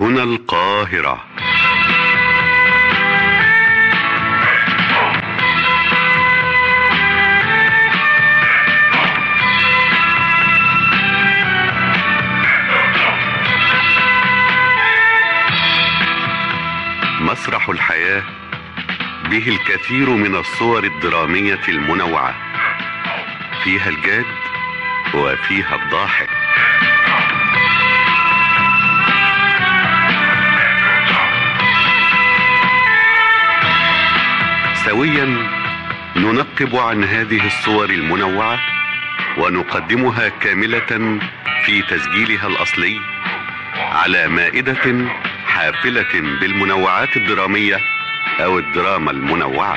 هنا القاهرة مسرح الحياة به الكثير من الصور الدرامية المنوعة فيها الجاد وفيها الضاحك سويا ننقب عن هذه الصور المنوعة ونقدمها كاملة في تسجيلها الأصلي على مائدة حافلة بالمنوعات الدرامية أو الدراما المنوعة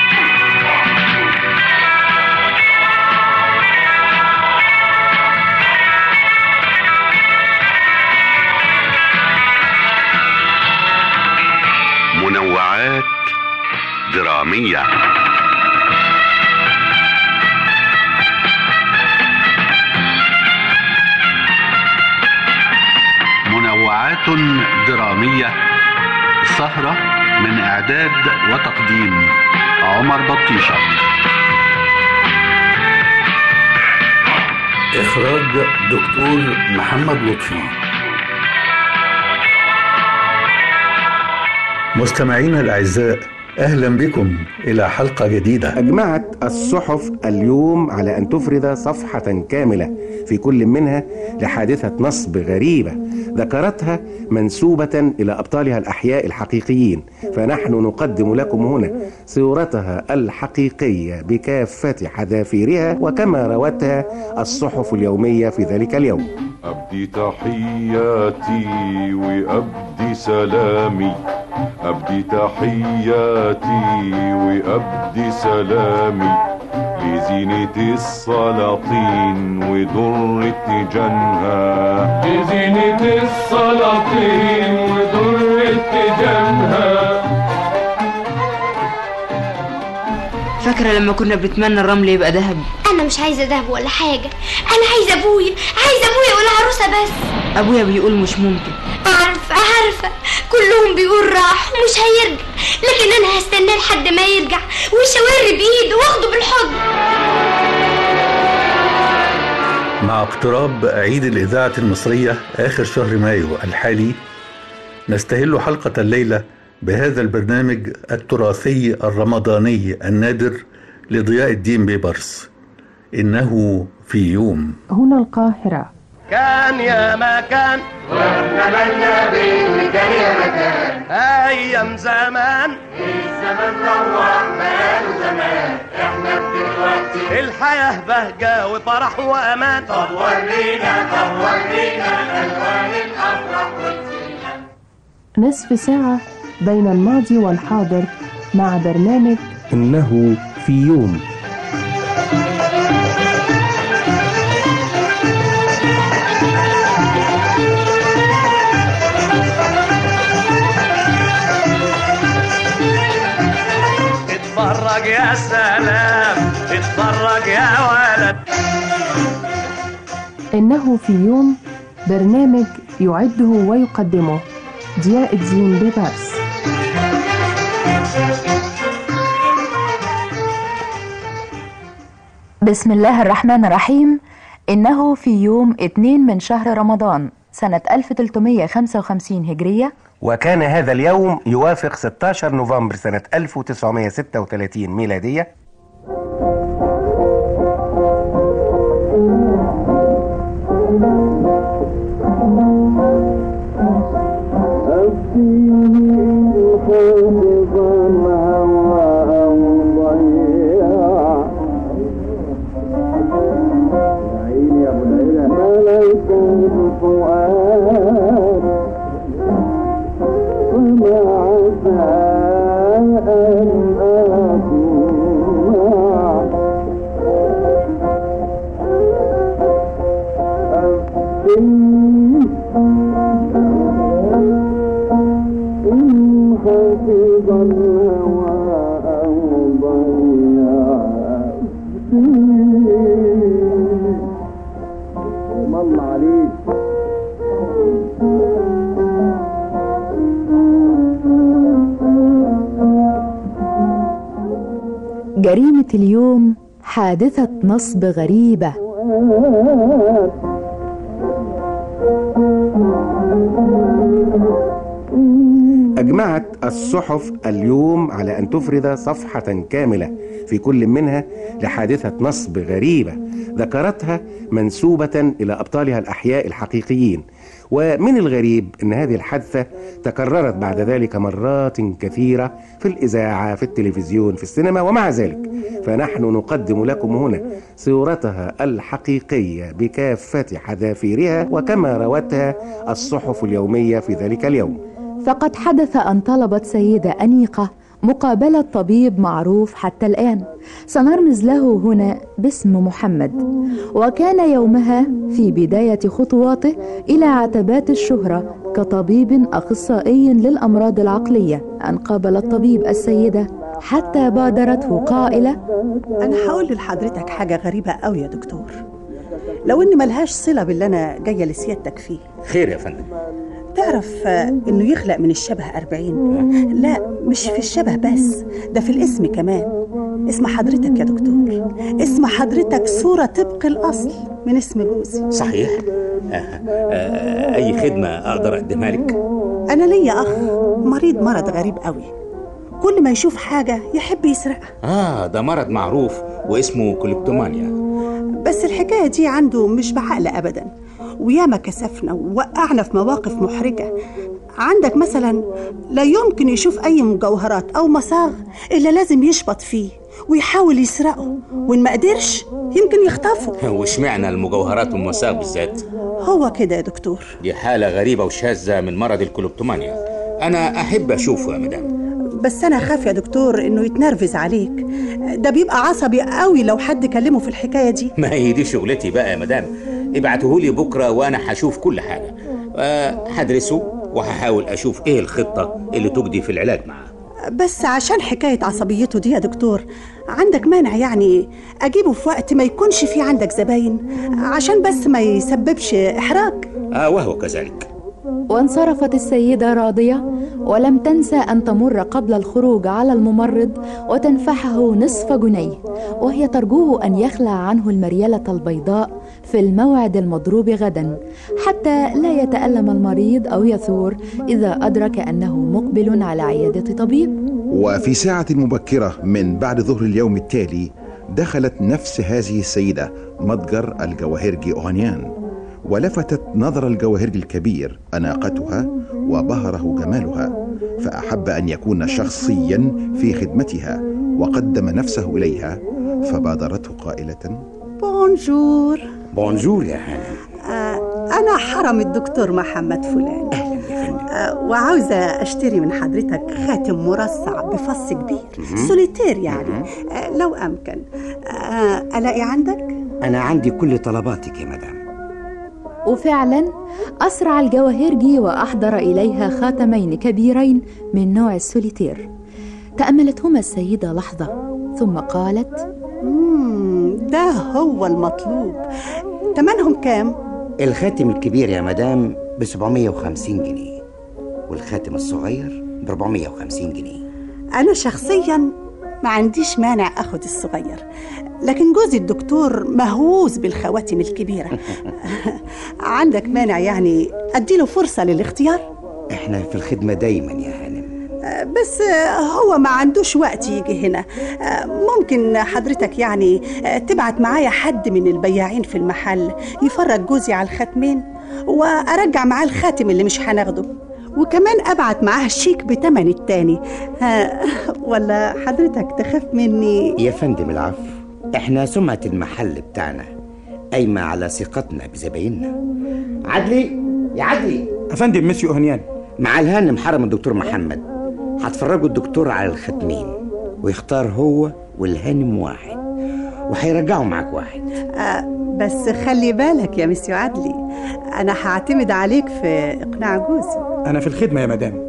منوعات درامية منوعات درامية سهرة من إعداد وتقديم عمر بطيشة إخراج دكتور محمد لطفي مستمعينا الأعزاء أهلا بكم إلى حلقة جديدة أجمعت الصحف اليوم على أن تفرد صفحة كاملة في كل منها لحادثة نصب غريبة ذكرتها منسوبة إلى أبطالها الأحياء الحقيقيين فنحن نقدم لكم هنا صورتها الحقيقية بكافة حذافيرها وكما روتها الصحف اليومية في ذلك اليوم أبدي تحياتي وأبدي سلامي أبدي تحياتي وأبدي سلامي لزينة السلاطين ودرة جنها لزينة السلاطين ودرة جنها فاكرة لما كنا بنتمنى الرمل يبقى ذهب انا مش عايزه دهب ولا حاجه انا عايزه ابويا عايزه ابويا ولا عروسه بس أبويا بيقول مش ممكن عارفه عارفه كلهم بيقول راح ومش هيرجع لكن انا هستناه لحد ما يرجع ويشاور بايده واخده بالحضن مع اقتراب عيد الإذاعة المصرية آخر شهر مايو الحالي نستهل حلقة الليلة بهذا البرنامج التراثي الرمضاني النادر لضياء الدين بيبرس إنه في يوم هنا القاهرة كان يا ما كان واتمنى بإن كان يا مكان أيام زمان الزمن روح بقاله زمان احنا دلوقتي الحياة بهجة وفرح وأمان طب ورينا طب ورينا ألوان الأفراح والزينة نصف ساعة بين الماضي والحاضر مع برنامج إنه في يوم اتفرج يا سلام اتفرج يا ولد إنه في يوم برنامج يعده ويقدمه ضياء الدين بيبرس بسم الله الرحمن الرحيم إنه في يوم 2 من شهر رمضان سنة 1355 هجرية وكان هذا اليوم يوافق 16 نوفمبر سنة 1936 ميلادية الله عليك جريمة اليوم حادثة نصب غريبة أجمعت الصحف اليوم على أن تفرد صفحة كاملة في كل منها لحادثة نصب غريبة ذكرتها منسوبة إلى أبطالها الأحياء الحقيقيين ومن الغريب أن هذه الحادثة تكررت بعد ذلك مرات كثيرة في الإذاعة في التلفزيون في السينما ومع ذلك فنحن نقدم لكم هنا صورتها الحقيقية بكافة حذافيرها وكما روتها الصحف اليومية في ذلك اليوم فقد حدث أن طلبت سيدة أنيقة مقابلة طبيب معروف حتى الآن سنرمز له هنا باسم محمد وكان يومها في بداية خطواته إلى عتبات الشهرة كطبيب أخصائي للأمراض العقلية أن قابل الطبيب السيدة حتى بادرته قائلة أنا هقول لحضرتك حاجة غريبة أوي يا دكتور لو إن ملهاش صلة باللي أنا جاية لسيادتك فيه خير يا فندم تعرف آه، إنه يخلق من الشبه أربعين لا مش في الشبه بس ده في الاسم كمان اسم حضرتك يا دكتور اسم حضرتك صورة طبق الأصل من اسم جوزي صحيح آه آه أي خدمة أقدر أقدمها لك أنا ليا أخ مريض مرض غريب قوي كل ما يشوف حاجة يحب يسرقها آه ده مرض معروف واسمه كليبتومانيا بس الحكاية دي عنده مش بعقل أبدا وياما كسفنا ووقعنا في مواقف محرجة عندك مثلا لا يمكن يشوف أي مجوهرات أو مصاغ إلا لازم يشبط فيه ويحاول يسرقه وإن ما قدرش يمكن يخطفه واشمعنى المجوهرات والمساغ بالذات هو كده يا دكتور دي حالة غريبة وشاذة من مرض الكليبتومانيا أنا أحب أشوفه يا مدام بس أنا أخاف يا دكتور إنه يتنرفز عليك ده بيبقى عصبي قوي لو حد كلمه في الحكاية دي ما هي دي شغلتي بقى يا مدام ابعتهولي بكرة وأنا هشوف كل حاجة آه، هدرسه وهحاول أشوف إيه الخطة اللي تجدي في العلاج معاه بس عشان حكاية عصبيته دي يا دكتور عندك مانع يعني أجيبه في وقت ما يكونش فيه عندك زباين عشان بس ما يسببش إحراج آه وهو كذلك وانصرفت السيدة راضية ولم تنسى أن تمر قبل الخروج على الممرض وتنفحه نصف جنيه وهي ترجوه أن يخلع عنه المريلة البيضاء في الموعد المضروب غدا حتى لا يتألم المريض أو يثور إذا أدرك أنه مقبل على عيادة طبيب وفي ساعة مبكرة من بعد ظهر اليوم التالي دخلت نفس هذه السيدة متجر الجواهرجي أوهانيان ولفتت نظر الجواهرجي الكبير أناقتها وبهره جمالها فأحب أن يكون شخصيا في خدمتها وقدم نفسه إليها فبادرته قائلة بونجور بونجور يا هانم آه أنا حرم الدكتور محمد فلان آه وعاوزة أشتري من حضرتك خاتم مرصع بفص كبير سوليتير يعني آه لو أمكن آه ألاقي عندك؟ أنا عندي كل طلباتك يا مدام وفعلا أسرع الجواهرجي وأحضر إليها خاتمين كبيرين من نوع السوليتير تأملتهما السيدة لحظة ثم قالت مم ده هو المطلوب تمنهم كام؟ الخاتم الكبير يا مدام ب 750 جنيه والخاتم الصغير ب 450 جنيه أنا شخصيا ما عنديش مانع أخد الصغير لكن جوزي الدكتور مهووس بالخواتم الكبيرة عندك مانع يعني أديله فرصة للاختيار؟ احنا في الخدمة دايما يا هانم بس هو ما عندوش وقت يجي هنا ممكن حضرتك يعني تبعت معايا حد من البياعين في المحل يفرج جوزي على الخاتمين وأرجع معاه الخاتم اللي مش هناخده وكمان أبعت معاه الشيك بتمن التاني ها ولا حضرتك تخاف مني يا فندم العفو احنا سمعة المحل بتاعنا قايمة على ثقتنا بزبايننا عدلي يا عدلي افندم مسيو هنيان مع الهانم حرم الدكتور محمد هتفرجوا الدكتور على الختمين ويختار هو والهانم واحد وهيرجعوا معاك واحد آه بس خلي بالك يا مسيو عدلي أنا هعتمد عليك في إقناع جوزي أنا في الخدمة يا مدام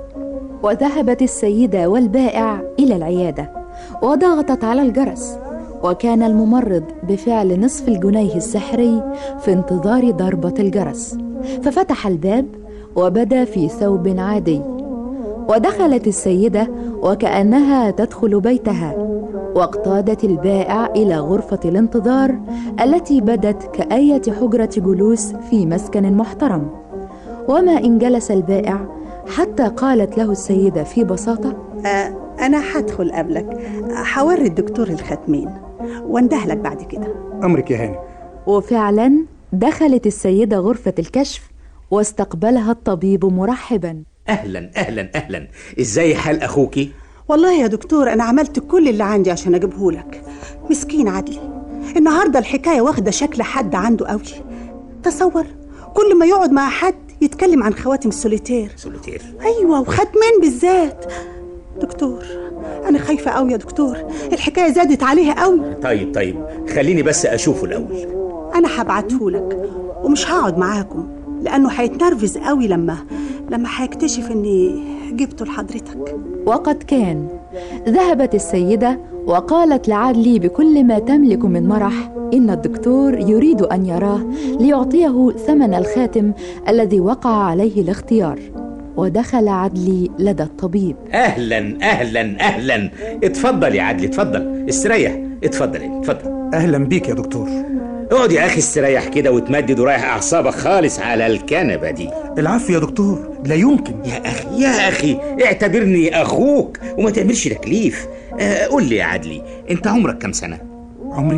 وذهبت السيدة والبائع إلى العيادة وضغطت على الجرس وكان الممرض بفعل نصف الجنيه السحري في انتظار ضربة الجرس ففتح الباب وبدا في ثوب عادي ودخلت السيدة وكأنها تدخل بيتها واقتادت البائع إلى غرفة الانتظار التي بدت كأية حجرة جلوس في مسكن محترم وما إن جلس البائع حتى قالت له السيدة في بساطة آه أنا هدخل قبلك هوري الدكتور الختمين واندهلك بعد كده أمرك يا هاني وفعلا دخلت السيدة غرفة الكشف واستقبلها الطبيب مرحبا اهلا اهلا اهلا ازاي حال اخوكي والله يا دكتور أنا عملت كل اللي عندي عشان أجيبهولك مسكين عدلي النهاردة الحكاية واخدة شكل حد عنده قوي تصور كل ما يقعد مع حد يتكلم عن خواتم السوليتير سوليتير أيوة وختمين بالذات دكتور أنا خايفة قوي يا دكتور الحكاية زادت عليها قوي طيب طيب خليني بس اشوفه الاول أنا هبعتهولك ومش هقعد معاكم لأنه هيتنرفز قوي لما لما هيكتشف إني جبته لحضرتك وقد كان ذهبت السيدة وقالت لعدلي بكل ما تملك من مرح إن الدكتور يريد أن يراه ليعطيه ثمن الخاتم الذي وقع عليه الاختيار ودخل عدلي لدى الطبيب اهلا اهلا اهلا اتفضل يا عدلي اتفضل استريح اتفضل اتفضل اهلا بيك يا دكتور اقعد يا اخي استريح كده وتمدد ورايح اعصابك خالص على الكنبه دي العفو يا دكتور لا يمكن يا اخي يا اخي اعتبرني اخوك وما تعملش تكليف آه قول لي يا عدلي انت عمرك كام سنه عمري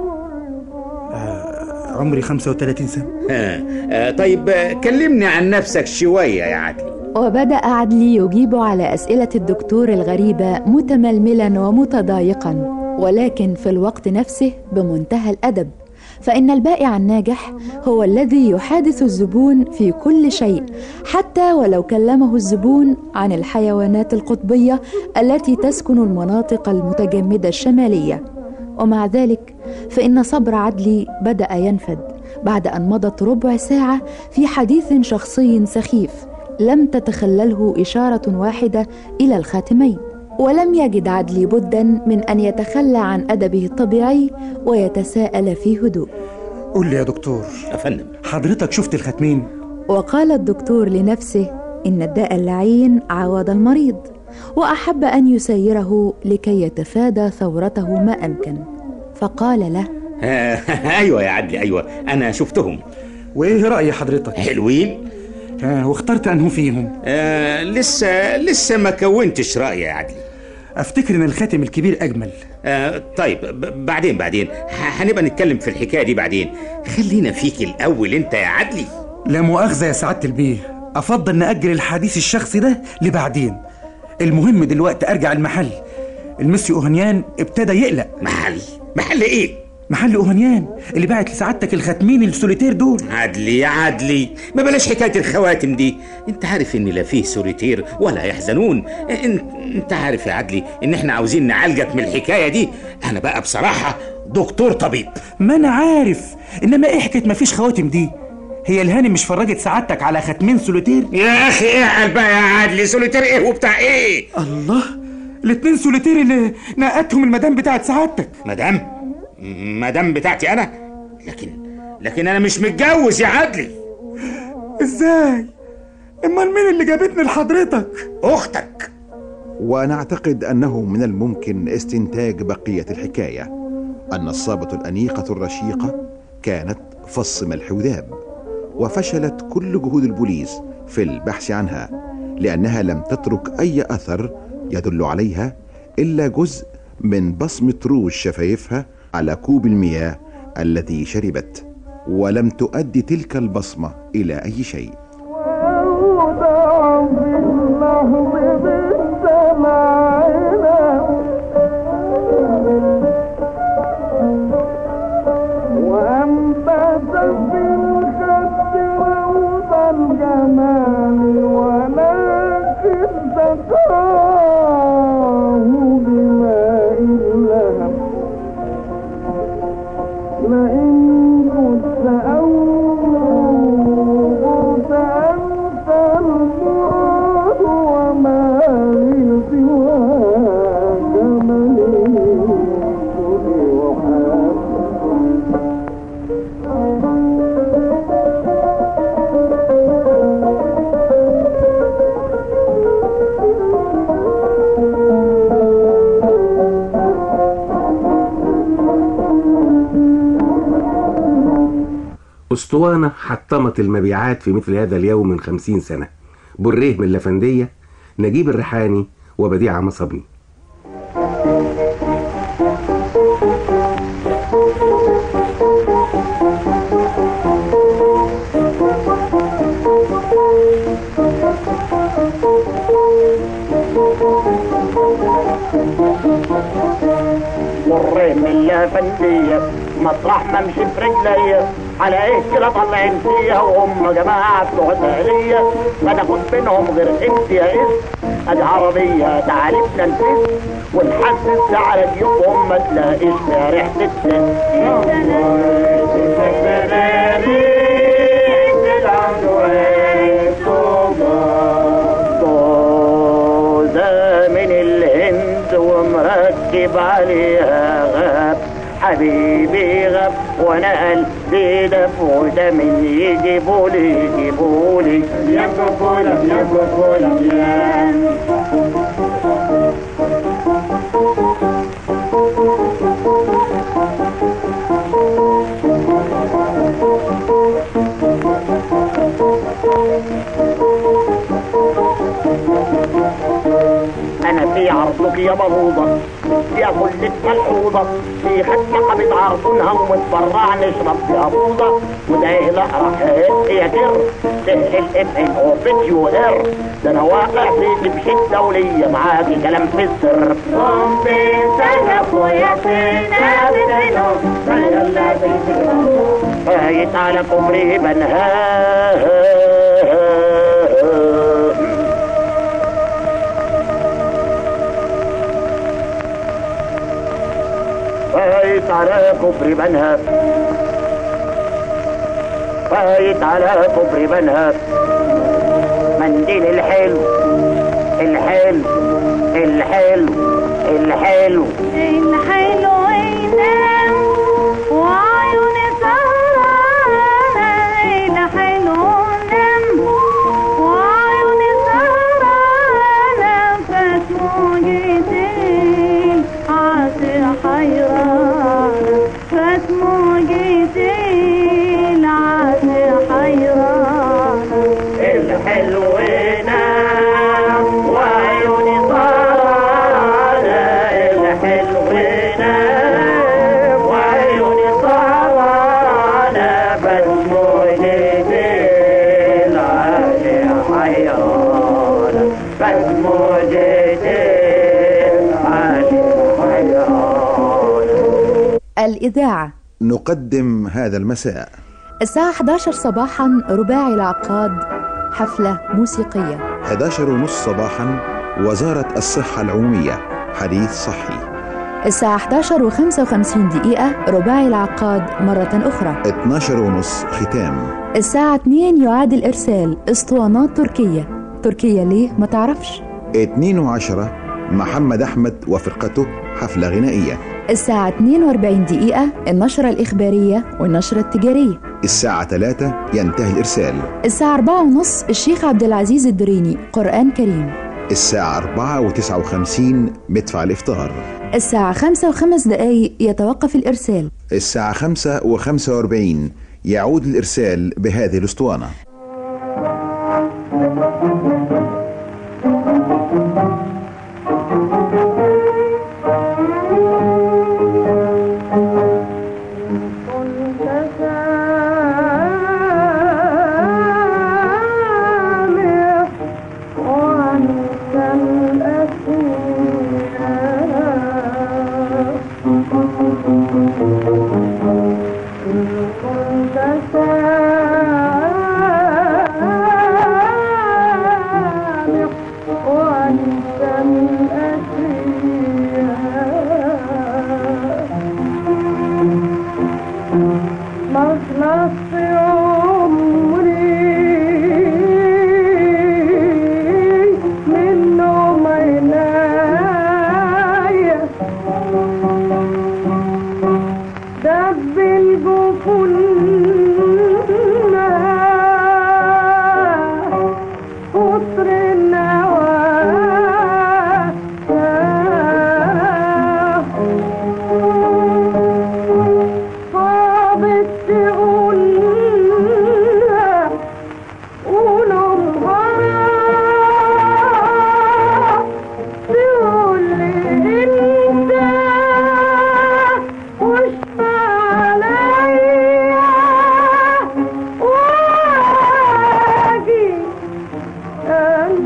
آه عمري 35 سنة آه آه طيب آه كلمني عن نفسك شويه يا عدلي وبدأ عدلي يجيب على أسئلة الدكتور الغريبة متململا ومتضايقا ولكن في الوقت نفسه بمنتهى الأدب فإن البائع الناجح هو الذي يحادث الزبون في كل شيء حتى ولو كلمه الزبون عن الحيوانات القطبية التي تسكن المناطق المتجمدة الشمالية ومع ذلك فإن صبر عدلي بدأ ينفد بعد أن مضت ربع ساعة في حديث شخصي سخيف لم تتخلله إشارة واحدة إلى الخاتمين ولم يجد عدلي بدا من أن يتخلى عن أدبه الطبيعي ويتساءل في هدوء قول لي يا دكتور أفندم حضرتك شفت الختمين وقال الدكتور لنفسه إن الداء اللعين عوض المريض وأحب أن يسيره لكي يتفادى ثورته ما أمكن فقال له آه ايوه يا عدلي ايوه انا شفتهم وايه رأي حضرتك حلوين آه واخترت انه فيهم آه لسه لسه ما كونتش رايي يا عدلي افتكر ان الخاتم الكبير اجمل آه طيب ب- بعدين بعدين ه- هنبقى نتكلم في الحكايه دي بعدين خلينا فيك الاول انت يا عدلي لا مؤاخذة يا سعادة البيه افضل نأجل الحديث الشخصي ده لبعدين المهم دلوقتي ارجع المحل المسيو اوهنيان ابتدى يقلق محل محل ايه محل اوهنيان اللي باعت لسعادتك الختمين السوليتير دول عدلي يا عدلي ما بلاش حكايه الخواتم دي انت عارف ان لا فيه سوليتير ولا يحزنون انت, انت عارف يا عدلي ان احنا عاوزين نعالجك من الحكايه دي انا بقى بصراحه دكتور طبيب ما انا عارف انما ايه حكايه مفيش خواتم دي هي الهانم مش فرجت سعادتك على ختمين سوليتير يا اخي ايه بقى يا عدلي سوليتير ايه وبتاع ايه الله الاتنين سوليتير اللي نقتهم المدام بتاعت سعادتك مدام مدام بتاعتي انا لكن لكن انا مش متجوز يا عدلي ازاي امال مين اللي جابتني لحضرتك اختك وانا اعتقد انه من الممكن استنتاج بقيه الحكايه ان الصابه الانيقه الرشيقه كانت فص ملح وذاب وفشلت كل جهود البوليس في البحث عنها لانها لم تترك اي اثر يدل عليها الا جزء من بصمه روج شفايفها على كوب المياه الذي شربت ولم تؤدي تلك البصمه الى اي شيء وأنبت في الخد روض الجمال ولكن سقاه بماء اللهب لئن كنت أو كنت أسطوانة حطمت المبيعات في مثل هذا اليوم من خمسين سنة بريه من الأفندية نجيب الريحاني وبديعة مصبني مرين من الافندية مطرح ما امشي برجليا على ايه كده طلعين فيها وهم جماعة بتوع الدهلية ما تاخد منهم غير انت يا اسم ادي عربية تعالبنا الفس ونحسس على جيوبهم ما تلاقيش فيها ريحة جوزة من الهند ومركب عليها غاب حبيبي غاب وانا قلبي دف وده من يجيبولي يجيبولي يا كوكولا يا كوكولا يا انا في عرضك يا بلوضة يا كلك ملحوظة في ختمة قبض عرضونها ومتبرع نشرب فيها بوضة وده لا راح يا جر سهل الابن اوبت يو ار ده انا واقع في دبشة دولية معاكي كلام في السر قومي سلف ويا سيدنا بدينه فايت على كفري بنهاه فايت على كفر بنها فايت على كفر بنها منديل الحلو الحلو الحلو الحلو الحلو ينام وعيون سهرانة الحلو نام وعيون سهرانة فاتمو جيتين عاشق حيرانة فاتمو جيتين عاشق حيرانة الحلو نام وعيون سهرانة الحلو نام وعيون سهرانة فاتمو جيتين عاشق حيرانة فاتمو جيتين عاشق حيرانة الإذاعة نقدم هذا المساء الساعة 11 صباحا رباعي العقاد حفلة موسيقية 11 ونص صباحا وزارة الصحة العمومية حديث صحي الساعة 11 و55 دقيقة رباعي العقاد مرة أخرى 12 ونص ختام الساعة 2 يعاد الإرسال اسطوانات تركية تركيا ليه ما تعرفش 2 وعشرة محمد أحمد وفرقته حفلة غنائية الساعة 42 دقيقة النشرة الإخبارية والنشرة التجارية الساعة 3 ينتهي الإرسال الساعة 4 ونص الشيخ عبد العزيز الدريني قرآن كريم الساعة 4 و59 مدفع الإفطار الساعة 5 وخمس دقايق يتوقف الإرسال الساعة 5 و45 يعود الإرسال بهذه الأسطوانة كنت سامع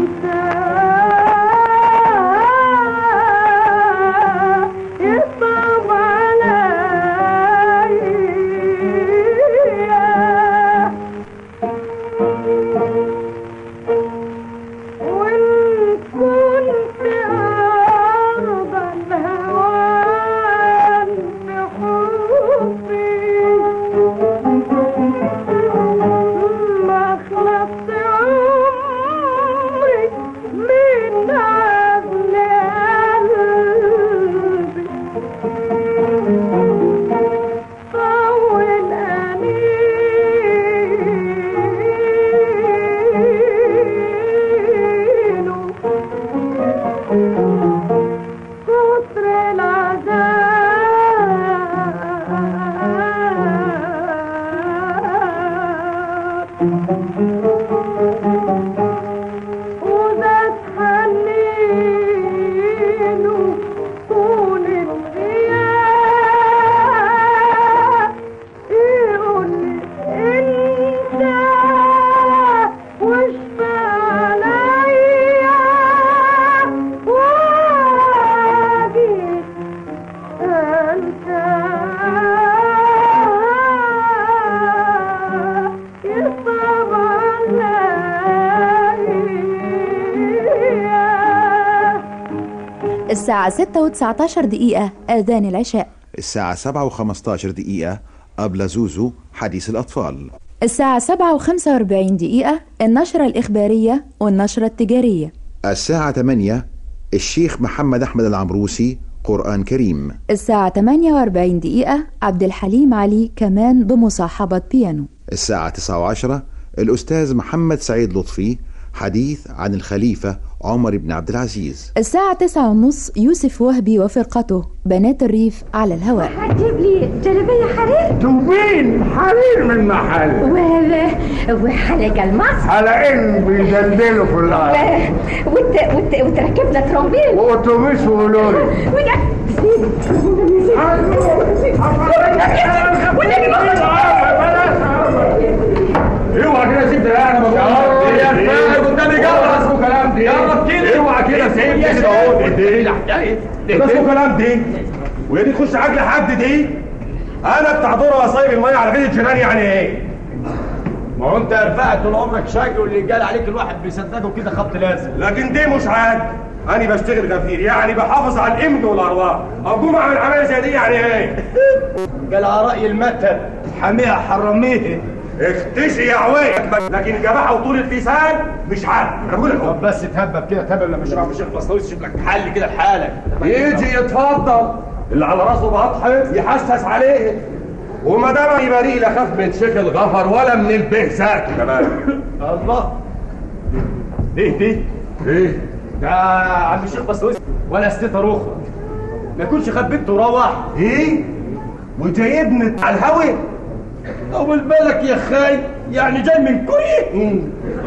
الساعة 6 و19 دقيقة آذان العشاء الساعة 7 و15 دقيقة قبل زوزو حديث الأطفال الساعة 7 و45 دقيقة النشرة الإخبارية والنشرة التجارية الساعة 8 الشيخ محمد أحمد العمروسي قرآن كريم الساعة 48 دقيقة عبد الحليم علي كمان بمصاحبة بيانو الساعة 9 و10 الأستاذ محمد سعيد لطفي حديث عن الخليفة عمر بن عبد العزيز الساعة تسعة ونص يوسف وهبي وفرقته بنات الريف على الهواء هتجيب لي جلابية حرير توبين حرير من محل و... وحلقة المصر حلقين بيدندلوا في الارض وت... وت... وتركبنا ترومبين واتوبيس وولوري اوعى كده سيب ده انا بقول يا استاذ قدامي جوه اسمه كلام دي يلا كده اوعى كده سيب كده اهو ده اسمه كلام دي وهي دي تخش عجل حد دي انا بتاع دور وصايب الميه على بيت الجيران يعني ايه ما هو انت رفعت طول عمرك شاكر واللي قال عليك الواحد بيصدقه كده خبط لازم لكن دي مش عاد انا بشتغل غفير يعني بحافظ على الامن والارواح اقوم اعمل عمليه زي دي يعني ايه قال على راي المثل حميها حرميه اختشي يا عويك لكن الجماعه وطول اللسان مش عارف انا بقول لك طب بس تهبب كده تهبب لما شرع الشيخ بسطويس يشوف لك حل كده لحالك يجي يتفضل اللي على راسه بطحه يحسس عليه وما دام يبريء لا خاف من شيخ الغفر ولا من البهزات كمان الله دي دي ايه ده عم الشيخ بسطويس ولا استتر اخرى ما يكونش خبيته وروح ايه وجايبني على الهوي طول بالك يا خاي يعني جاي من كوريا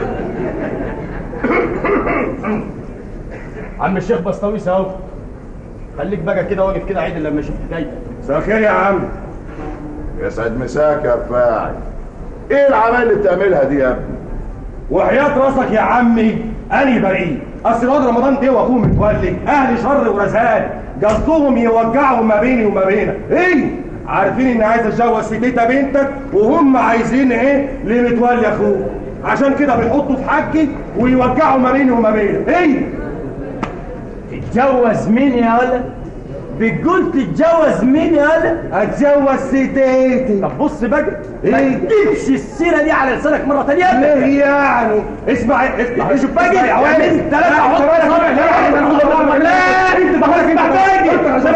عم الشيخ بسطويس اهو خليك بقى كده واقف كده عيد لما اشوف حكايتك مساء الخير يا عم يسعد مساك يا رفاعي ايه العمل اللي بتعملها دي يا ابني وحياة راسك يا عمي اني بريء اصل واد رمضان ده واخوه متولي اهل شر ورزان قصدهم يوجعوا ما بيني وما بينك ايه عارفين اني عايز اتجوز في تيتا بنتك وهم عايزين ايه لمتولي اخوه عشان كده بيحطوا في حقي ويوجعوا ما بيني وما بينك ايه تتجوز مين يا ولد بتقول تتجوز مين يا ولد اتجوز ستيتي طب بص بقى إيه؟ ما تجيبش السيره دي على لسانك مره ثانيه ليه يعني اسمع اسمع شوف بقى يا عوامل ثلاثه لا انت بقولك انت باجي عشان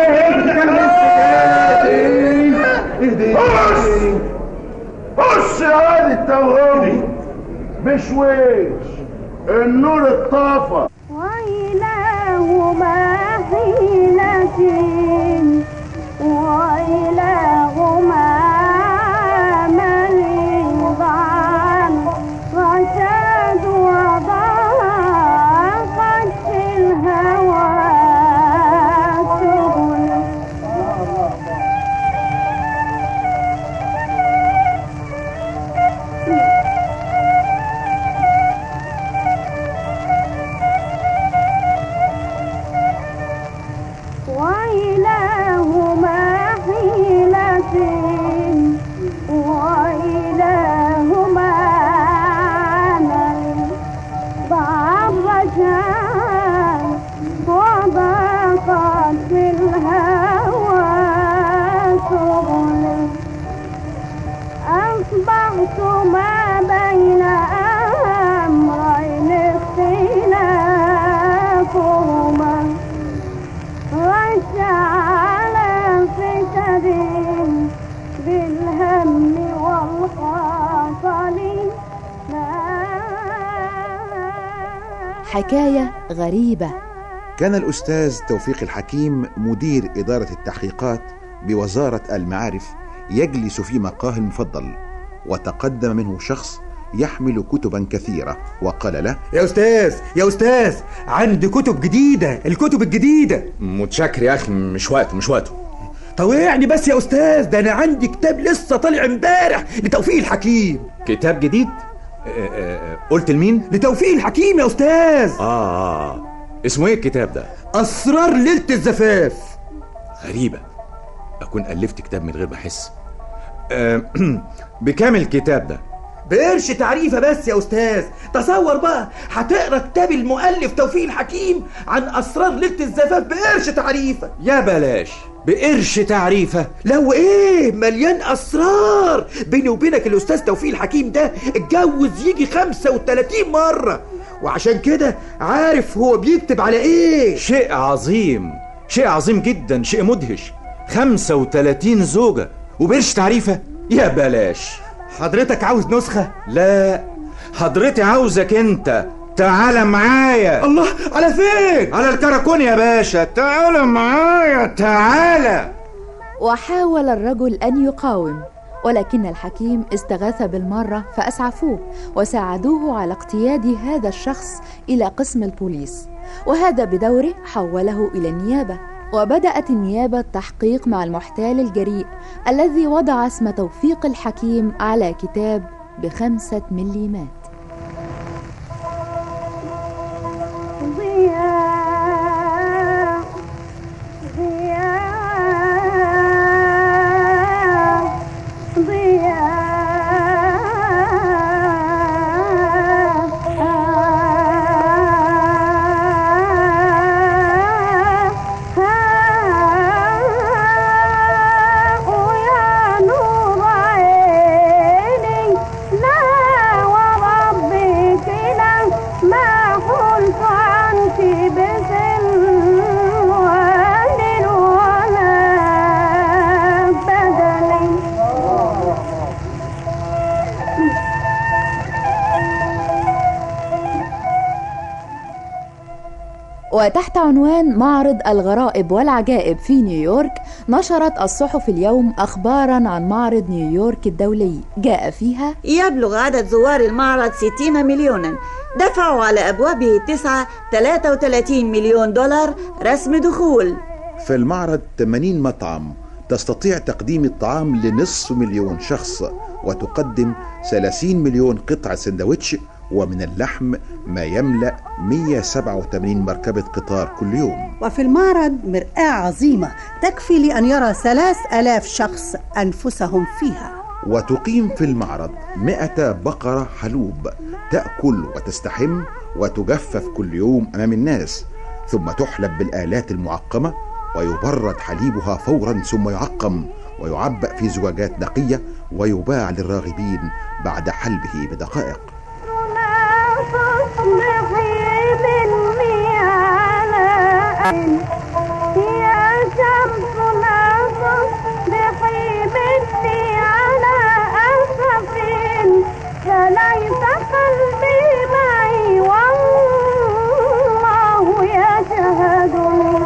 ايه خش خش يا واد التوهمي بشويش النور اتطفى وإلهما حيلة وإلهما مريضان رشاد وضاقت في الهوى سبل ما بين أمرين اختلافهما وجعل فتن بالهم والخاطر حكاية غريبة كان الأستاذ توفيق الحكيم مدير إدارة التحقيقات بوزارة المعارف يجلس في مقاه المفضل وتقدم منه شخص يحمل كتبا كثيرة وقال له يا أستاذ يا أستاذ عندي كتب جديدة الكتب الجديدة متشكر يا أخي مش وقته مش وقته طوعني بس يا أستاذ ده أنا عندي كتاب لسه طالع امبارح لتوفيق الحكيم كتاب جديد آه، آه، قلت لمين لتوفيق الحكيم يا أستاذ آه, آه اسمه إيه الكتاب ده أسرار ليلة الزفاف غريبة أكون ألفت كتاب من غير ما أحس آه، بكام الكتاب ده بقرش تعريفة بس يا أستاذ تصور بقى هتقرا كتاب المؤلف توفيق الحكيم عن أسرار ليلة الزفاف بقرش تعريفة يا بلاش بقرش تعريفة لو ايه مليان اسرار بيني وبينك الاستاذ توفيق الحكيم ده اتجوز يجي 35 مرة وعشان كده عارف هو بيكتب على ايه شيء عظيم شيء عظيم جدا شيء مدهش 35 زوجة وبقرش تعريفة يا بلاش حضرتك عاوز نسخة لا حضرتي عاوزك انت تعال معايا الله على فين على الكراكون يا باشا تعال معايا تعال وحاول الرجل أن يقاوم ولكن الحكيم استغاث بالمرة فأسعفوه وساعدوه على اقتياد هذا الشخص إلى قسم البوليس وهذا بدوره حوله إلى النيابة وبدأت النيابة التحقيق مع المحتال الجريء الذي وضع اسم توفيق الحكيم على كتاب بخمسة مليمات ضياء ضياء ضياء ويا نور عيني لا وربك لا ما قلت عنك بسلوان ولا بدل وتحت عنوان معرض الغرائب والعجائب في نيويورك نشرت الصحف اليوم أخبارا عن معرض نيويورك الدولي جاء فيها يبلغ عدد زوار المعرض 60 مليونا دفعوا على أبوابه التسعة 33 مليون دولار رسم دخول في المعرض 80 مطعم تستطيع تقديم الطعام لنصف مليون شخص وتقدم 30 مليون قطعة سندوتش ومن اللحم ما يملأ 187 مركبة قطار كل يوم وفي المعرض مرآة عظيمة تكفي لأن يرى ثلاث ألاف شخص أنفسهم فيها وتقيم في المعرض مئة بقرة حلوب تأكل وتستحم وتجفف كل يوم أمام الناس ثم تحلب بالآلات المعقمة ويبرد حليبها فورا ثم يعقم ويعبأ في زجاجات نقية ويباع للراغبين بعد حلبه بدقائق تصبحي مني على أين يا شمس لا تصبحي مني على أسف فليس قلبي معي والله يشهد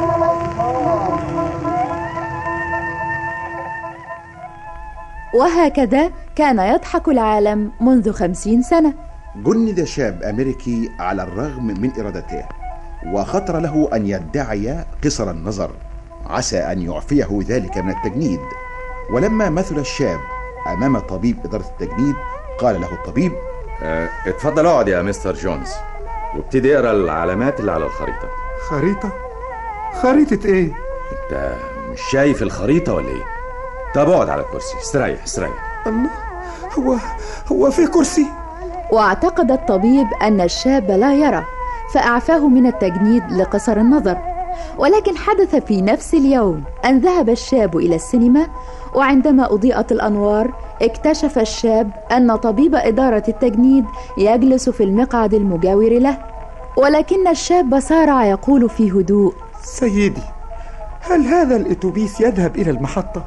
وهكذا كان يضحك العالم منذ خمسين سنة جند شاب أمريكي على الرغم من إرادته وخطر له أن يدعي قصر النظر عسى أن يعفيه ذلك من التجنيد ولما مثل الشاب أمام طبيب إدارة التجنيد قال له الطبيب اه اتفضل اقعد يا مستر جونز وابتدي اقرا العلامات اللي على الخريطة خريطة خريطة ايه انت مش شايف الخريطة ولا ايه طب اقعد على الكرسي استريح استريح الله هو هو في كرسي واعتقد الطبيب أن الشاب لا يرى فأعفاه من التجنيد لقصر النظر ولكن حدث في نفس اليوم أن ذهب الشاب إلى السينما وعندما أضيئت الأنوار اكتشف الشاب أن طبيب إدارة التجنيد يجلس في المقعد المجاور له ولكن الشاب سارع يقول في هدوء سيدي هل هذا الاتوبيس يذهب الى المحطه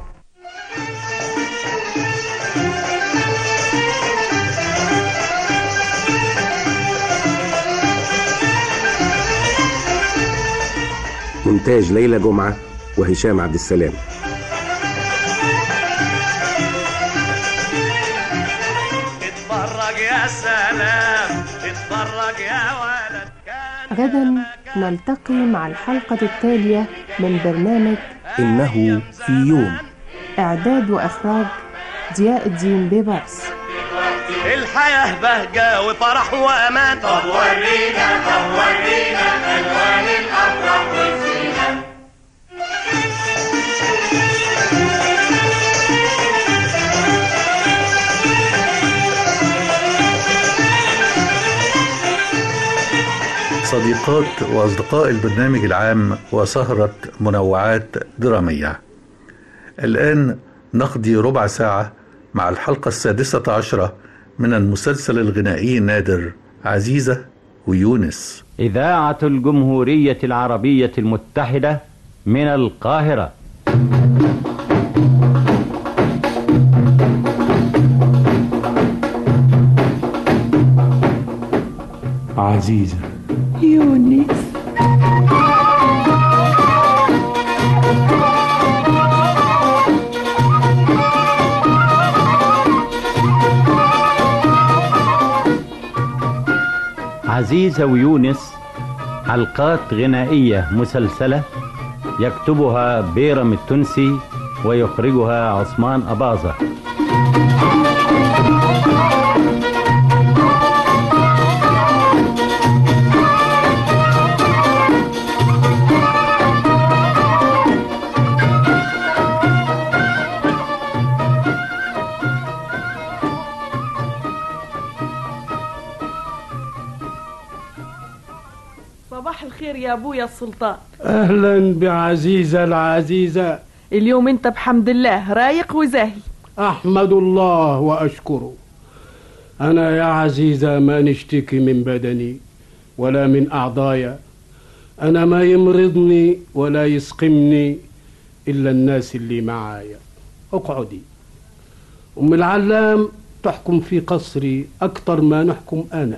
مونتاج ليلى جمعة وهشام عبد السلام اتفرج يا سلام اتفرج يا ولد غدا نلتقي مع الحلقة التالية من برنامج إنه في يوم إعداد وإخراج ضياء الدين بيبرس الحياة بهجة وفرح وأمان طب ورينا طب ورينا ألوان الأفراح والزينة صديقات وأصدقاء البرنامج العام وسهرة منوعات درامية الآن نقضي ربع ساعة مع الحلقة السادسة عشرة من المسلسل الغنائي النادر عزيزة ويونس إذاعة الجمهورية العربية المتحدة من القاهرة عزيزة يونس عزيزة ويونس حلقات غنائية مسلسلة يكتبها بيرم التونسي ويخرجها عثمان أباظة صباح الخير يا ابويا السلطان اهلا بعزيزه العزيزه اليوم انت بحمد الله رايق وزاهي احمد الله واشكره انا يا عزيزه ما نشتكي من بدني ولا من اعضايا انا ما يمرضني ولا يسقمني الا الناس اللي معايا اقعدي ام العلام تحكم في قصري اكتر ما نحكم انا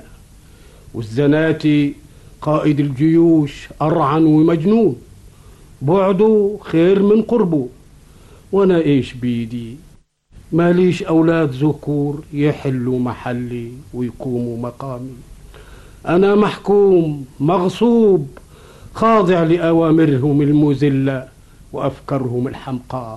والزناتي قائد الجيوش أرعن ومجنون بعده خير من قربه وأنا إيش بيدي ماليش أولاد ذكور يحلوا محلي ويقوموا مقامي أنا محكوم مغصوب خاضع لأوامرهم المذلة وأفكارهم الحمقاء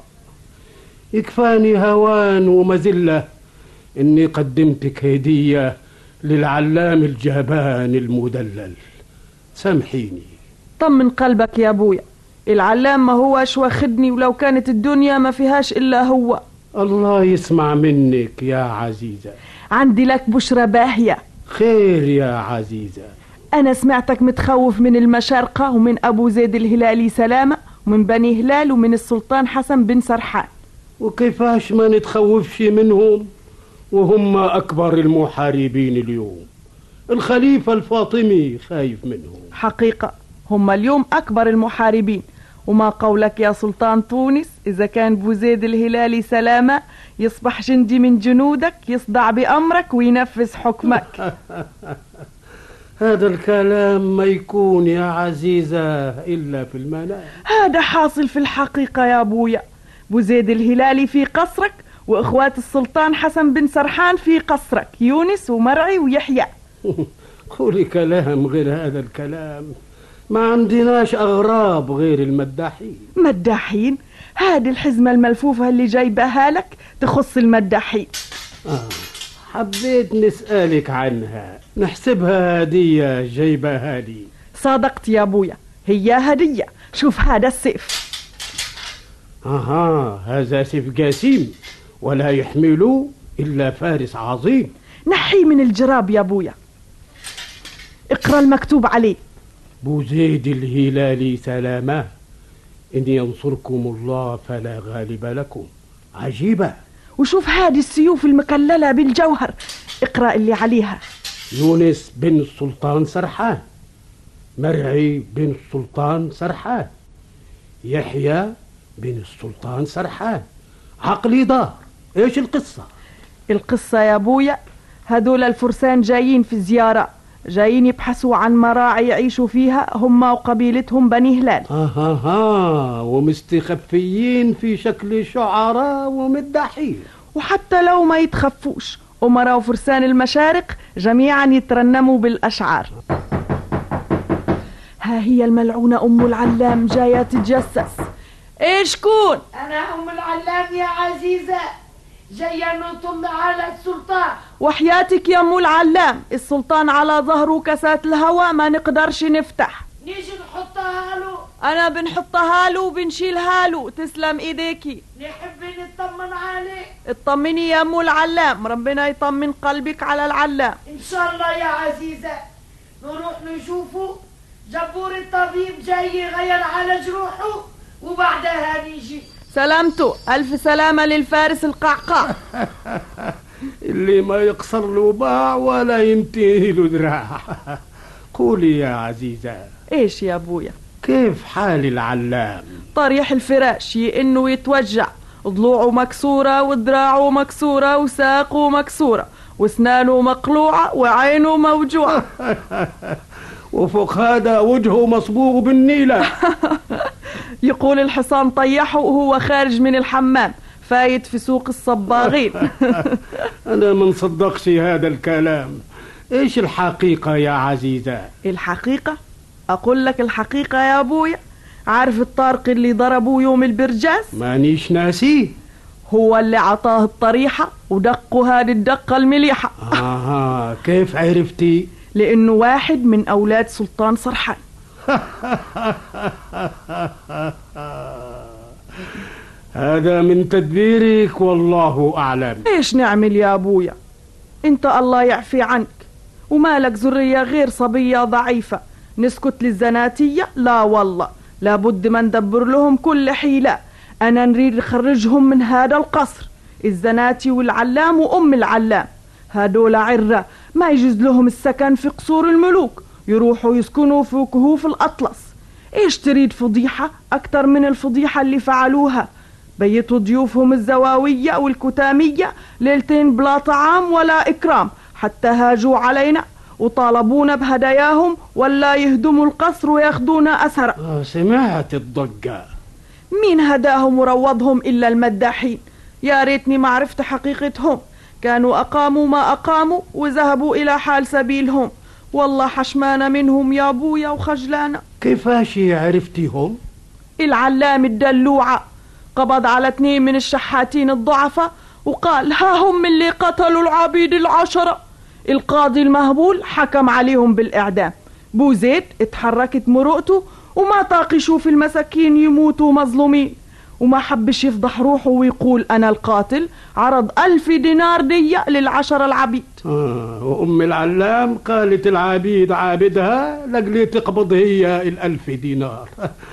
يكفاني هوان ومذلة إني قدمتك هدية للعلام الجبان المدلل سامحيني طمن قلبك يا ابويا العلام ما هوش واخدني ولو كانت الدنيا ما فيهاش الا هو الله يسمع منك يا عزيزة عندي لك بشرى باهية خير يا عزيزة انا سمعتك متخوف من المشارقة ومن ابو زيد الهلالي سلامة ومن بني هلال ومن السلطان حسن بن سرحان وكيفاش ما نتخوفش منهم وهم أكبر المحاربين اليوم الخليفة الفاطمي خايف منهم حقيقة هم اليوم أكبر المحاربين وما قولك يا سلطان تونس إذا كان بوزيد الهلالي سلامة يصبح جندي من جنودك يصدع بأمرك وينفذ حكمك هذا الكلام ما يكون يا عزيزة إلا في المنام هذا حاصل في الحقيقة يا أبويا بوزيد الهلالي في قصرك وإخوات السلطان حسن بن سرحان في قصرك يونس ومرعي ويحيى قولي كلام غير هذا الكلام ما عندناش أغراب غير المداحين مداحين هذه الحزمة الملفوفة اللي جايبها لك تخص المداحين آه. حبيت نسألك عنها نحسبها هدية جايبها لي صادقت يا أبويا هي هدية شوف هذا السيف أها هذا سيف جسيم ولا يحمله إلا فارس عظيم نحيه من الجراب يا أبويا اقرأ المكتوب عليه بوزيد الهلالي سلامة إن ينصركم الله فلا غالب لكم عجيبة وشوف هذه السيوف المكللة بالجوهر اقرأ اللي عليها يونس بن السلطان سرحان مرعي بن السلطان سرحان يحيى بن السلطان سرحان عقلي دار ايش القصة القصة يا ابويا هذول الفرسان جايين في زيارة جايين يبحثوا عن مراعي يعيشوا فيها هم وقبيلتهم بني هلال اها ها ومستخفيين في شكل شعراء ومداحين وحتى لو ما يتخفوش أمراء وفرسان المشارق جميعا يترنموا بالأشعار ها هي الملعونة أم العلام جاية تتجسس إيش كون؟ أنا أم العلام يا عزيزة جاية نطل على السلطان وحياتك يا أم العلام السلطان على ظهره كاسات الهوى ما نقدرش نفتح نيجي نحطها له أنا بنحطها له وبنشيلها له تسلم إيديكي نحب نطمن عليه اطمني يا أم العلام ربنا يطمن قلبك على العلام إن شاء الله يا عزيزة نروح نشوفه جبور الطبيب جاي يغير على جروحه وبعدها نيجي سلامته ألف سلامة للفارس القعقاع اللي ما يقصر له باع ولا ينتهي له ذراع قولي يا عزيزة إيش يا أبويا كيف حال العلام طريح الفراش إنه يتوجع ضلوعه مكسورة وذراعه مكسورة وساقه مكسورة واسنانه مقلوعة وعينه موجوعة وفوق هذا وجهه مصبوغ بالنيلة يقول الحصان طيحه وهو خارج من الحمام فايت في سوق الصباغين أنا ما نصدقش هذا الكلام إيش الحقيقة يا عزيزة الحقيقة أقول لك الحقيقة يا أبويا عارف الطارق اللي ضربوه يوم البرجاز مانيش ناسيه هو اللي عطاه الطريحة ودقه هذه الدقة المليحة آها كيف عرفتي لأنه واحد من أولاد سلطان سرحان هذا من تدبيرك والله أعلم إيش نعمل يا أبويا أنت الله يعفي عنك ومالك ذرية غير صبية ضعيفة نسكت للزناتية لا والله لابد ما ندبر لهم كل حيلة أنا نريد نخرجهم من هذا القصر الزناتي والعلام وأم العلام هدول عرة ما يجوز لهم السكن في قصور الملوك يروحوا يسكنوا في كهوف الأطلس إيش تريد فضيحة أكتر من الفضيحة اللي فعلوها بيتوا ضيوفهم الزواوية والكتامية ليلتين بلا طعام ولا إكرام حتى هاجوا علينا وطالبونا بهداياهم ولا يهدموا القصر وياخدونا أسرى آه سمعت الضجة مين هداهم وروضهم إلا المداحين يا ريتني ما عرفت حقيقتهم كانوا أقاموا ما أقاموا وذهبوا إلى حال سبيلهم والله حشمانة منهم يا أبويا وخجلانة كيفاش عرفتيهم العلام الدلوعة قبض على اثنين من الشحاتين الضعفاء وقال ها هم اللي قتلوا العبيد العشرة القاضي المهبول حكم عليهم بالإعدام بوزيد اتحركت مرؤته وما طاق يشوف المساكين يموتوا مظلومين وما حبش يفضح روحه ويقول أنا القاتل عرض ألف دينار دية للعشرة العبيد آه وأم العلام قالت العبيد عابدها لقلي تقبض هي الألف دينار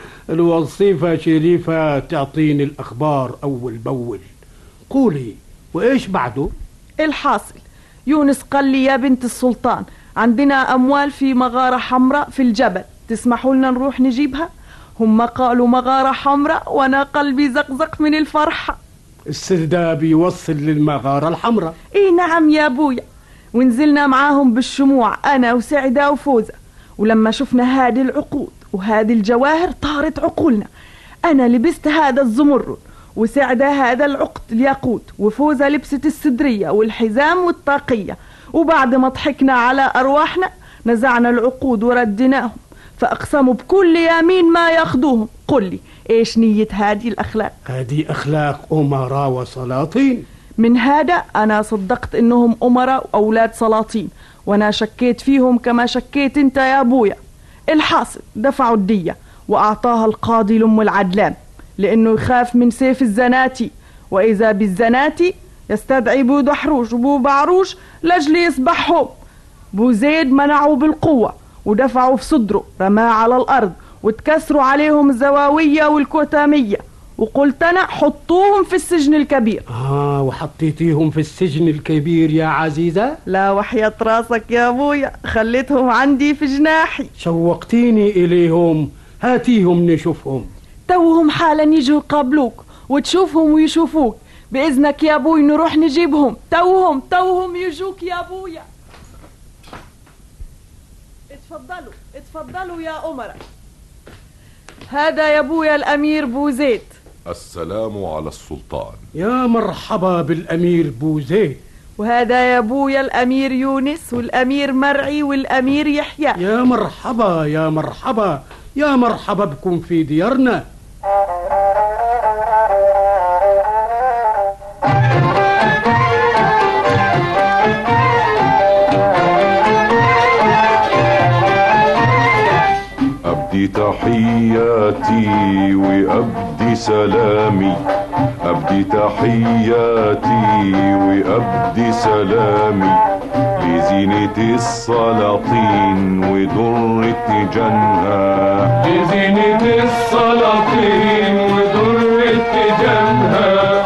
الوظيفة شريفة تعطيني الأخبار أول بأول قولي وإيش بعده الحاصل يونس قال لي يا بنت السلطان عندنا أموال في مغارة حمراء في الجبل تسمحوا لنا نروح نجيبها هم قالوا مغارة حمراء وأنا قلبي زقزق من الفرحة السرداب يوصل للمغارة الحمراء إيه نعم يا أبويا ونزلنا معاهم بالشموع أنا وسعدة وفوزة ولما شفنا هذه العقود وهذه الجواهر طارت عقولنا أنا لبست هذا الزمرد وسعدة هذا العقد الياقوت وفوزة لبست السدرية والحزام والطاقية وبعد ما ضحكنا على أرواحنا نزعنا العقود ورديناهم فأقسموا بكل يمين ما ياخدوهم قل لي إيش نية هذه الأخلاق هذه أخلاق أمراء وسلاطين من هذا أنا صدقت إنهم أمراء وأولاد سلاطين وأنا شكيت فيهم كما شكيت أنت يا أبويا الحاصل دفعوا الدية وأعطاها القاضي لأم العدلان لأنه يخاف من سيف الزناتي وإذا بالزناتي يستدعي بو دحروش وبو بعروش لجل يسبحهم بو زيد منعوا بالقوة ودفعوا في صدره رماه على الأرض وتكسروا عليهم الزواوية والكتامية وقلت أنا حطوهم في السجن الكبير آه وحطيتيهم في السجن الكبير يا عزيزة لا وحياة راسك يا ابويا خليتهم عندي في جناحي شوقتيني إليهم هاتيهم نشوفهم توهم حالا يجوا يقابلوك وتشوفهم ويشوفوك بإذنك يا أبوي نروح نجيبهم توهم توهم يجوك يا أبويا اتفضلوا اتفضلوا يا أمراء هذا يا أبويا الأمير بوزيد السلام على السلطان يا مرحبا بالأمير بوزيد وهذا يا أبويا الأمير يونس والأمير مرعي والأمير يحيى يا مرحبا يا مرحبا يا مرحبا بكم في ديارنا أبدي تحياتي وأبدي سلامي أبدي تحياتي وأبدي سلامي لزينة السلاطين ودر تجنها لزينة السلاطين ودر تجنها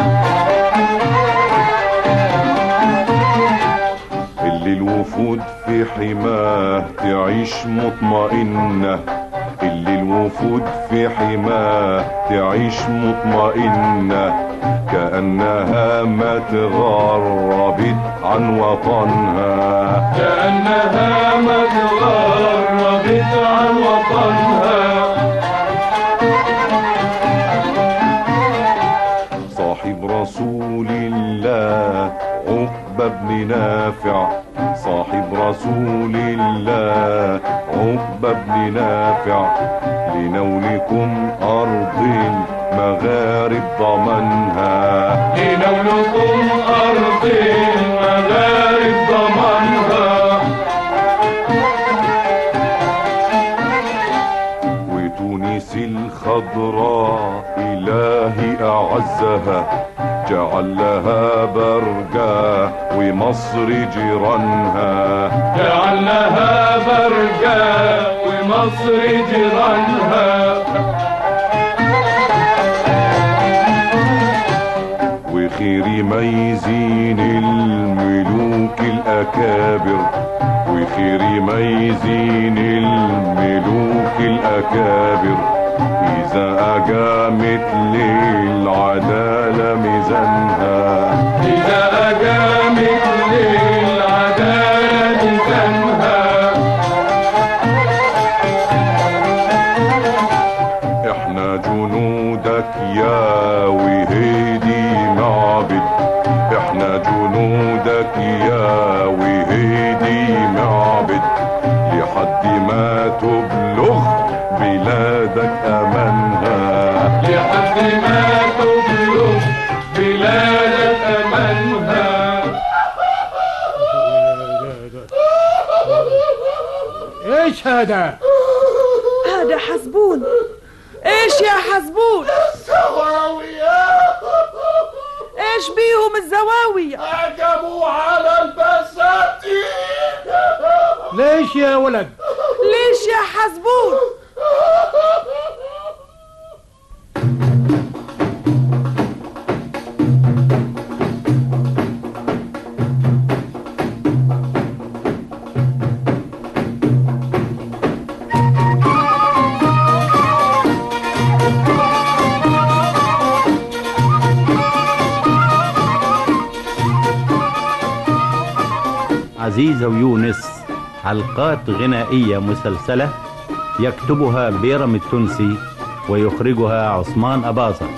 اللي الوفود في حماه تعيش مطمئنة اللي الوفود في حماه تعيش مطمئنة كأنها ما تغربت عن وطنها كأنها ما تغربت عن وطنها صاحب رسول الله عقبة بن نافع صاحب رسول الله عقبة بن نافع لنولكم أرض المغارب ضمنها لنولكم أرض المغارب ضمنها وتونس الخضراء إلهي أعزها جعل لها برقة ومصر جيرانها جعل لها برقة ومصر جيرانها وخير ميزين الملوك الأكابر وخير ميزين الملوك الأكابر إذا أقامت للعدالة ميزانها إذا أقامت للعدالة ميزانها احنا جنودك يا وهيدي معبد احنا جنودك يا وهيدي معبد لحد ما تبلغ بلادك امانها لحد ما تبلغ بلادك امانها ايش هذا هذا حسبون ايش يا حسبون الزواوية ايش بيهم الزواوية هجموا على البساتين ليش يا ولد ليش يا حسبون عزيزة ويونس حلقات غنائية مسلسلة يكتبها بيرم التونسي ويخرجها عثمان أباظة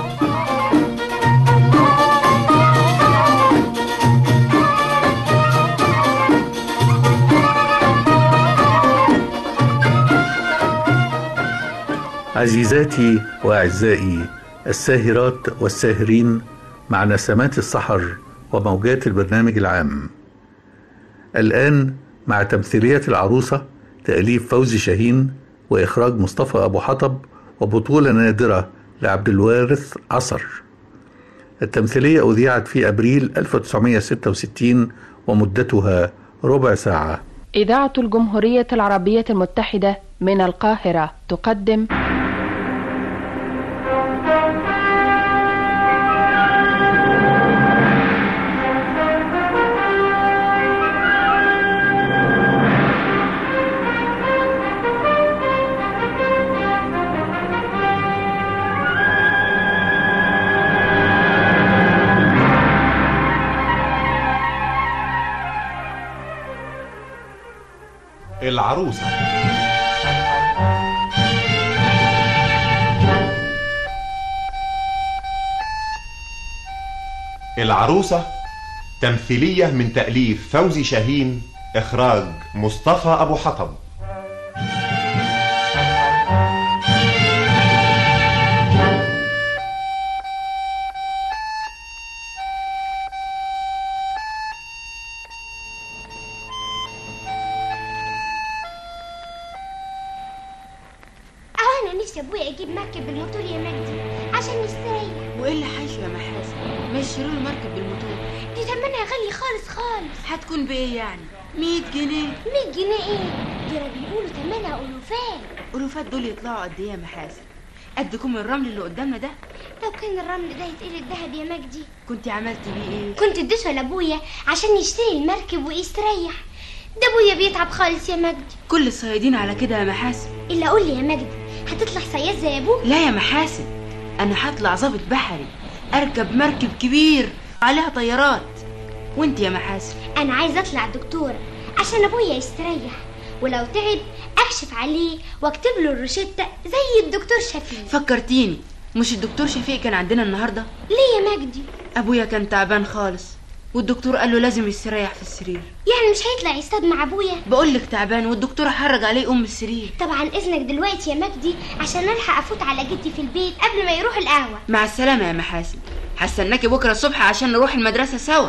عزيزاتي واعزائي الساهرات والساهرين مع نسمات السحر وموجات البرنامج العام الان مع تمثيليه العروسه تاليف فوزي شاهين واخراج مصطفى ابو حطب وبطوله نادره لعبد الوارث عصر التمثيليه اذيعت في ابريل 1966 ومدتها ربع ساعه إذاعة الجمهورية العربية المتحدة من القاهرة تقدم العروسة العروسة تمثيلية من تأليف فوزي شاهين إخراج مصطفى أبو حطب أو أنا نفسي أبويا يجيب مركب بالموتور يا مجدي عشان نستريح وايه اللي حيشه يا محاسن ما يشتروا له مركب بالموتور دي تمنها غالي خالص خالص هتكون بايه يعني 100 جنيه 100 جنيه إيه دول بيقولوا تمنها ألوفات الوفات دول يطلعوا قد ايه يا محاسن قد كم الرمل اللي قدامنا ده لو كان الرمل ده يتقلب ذهب يا مجدي كنت عملت بيه ايه كنت اديته لأبويا عشان يشتري المركب ويستريح ده أبويا بيتعب خالص يا مجدي كل الصيادين على كده يا محاسن إلا قول لي يا مجدي هتطلع صياد زي أبوك لا يا محاسن انا هطلع ظابط بحري اركب مركب كبير عليها طيارات وانت يا محاسن أنا عايزة أطلع دكتورة عشان أبويا يستريح ولو تعب أكشف عليه وأكتب له الروشتة زي الدكتور شفيق فكرتيني مش الدكتور شفيق كان عندنا النهارده ليه يا مجدي ابويا كان تعبان خالص والدكتور قال له لازم يستريح في السرير يعني مش هيطلع يصطاد مع أبويا بقول لك تعبان والدكتور حرج عليه ام السرير طبعا إذنك دلوقتي يا مجدي عشان ألحق أفوت على جدي في البيت قبل ما يروح القهوة مع السلامه يا محاسن هستناكي بكره الصبح عشان نروح المدرسه سوا